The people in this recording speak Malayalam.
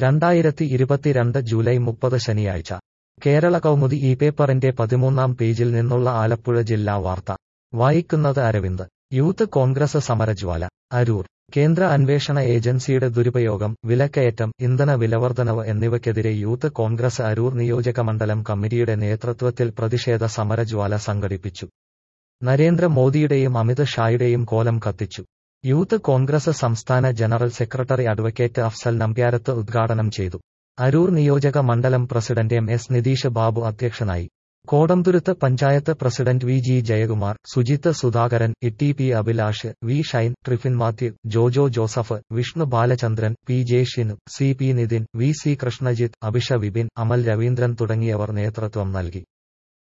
രണ്ടായിരത്തി ഇരുപത്തിരണ്ട് ജൂലൈ മുപ്പത് ശനിയാഴ്ച കേരള കൗമുദി ഈ പേപ്പറിന്റെ പതിമൂന്നാം പേജിൽ നിന്നുള്ള ആലപ്പുഴ ജില്ലാ വാർത്ത വായിക്കുന്നത് അരവിന്ദ് യൂത്ത് കോൺഗ്രസ് സമരജ്വാല അരൂർ കേന്ദ്ര അന്വേഷണ ഏജൻസിയുടെ ദുരുപയോഗം വിലക്കയറ്റം ഇന്ധന വിലവർദ്ധനവ് എന്നിവയ്ക്കെതിരെ യൂത്ത് കോൺഗ്രസ് അരൂർ നിയോജകമണ്ഡലം കമ്മിറ്റിയുടെ നേതൃത്വത്തിൽ പ്രതിഷേധ സമരജ്വാല സംഘടിപ്പിച്ചു നരേന്ദ്രമോദിയുടെയും അമിത് ഷായുടെയും കോലം കത്തിച്ചു യൂത്ത് കോൺഗ്രസ് സംസ്ഥാന general secretary advocate Afsal Nambiarath ഉദ്ഘാടനം ചെയ്തു അരൂർ നിയോജക മണ്ഡലം president M S Nitish Babu അധ്യക്ഷനായി Kodamthuruth panchayat president V G Jayakumar Sujith Sudhakaran E P Abhilash V Shine Trifin Mathew Jojo Joseph Vishnu Balachandran P J Shinu C P Nithin V C Krishnajith Abhisha Vipin Amal Raveendran തുടങ്ങിയവർ നേതൃത്വം നൽകി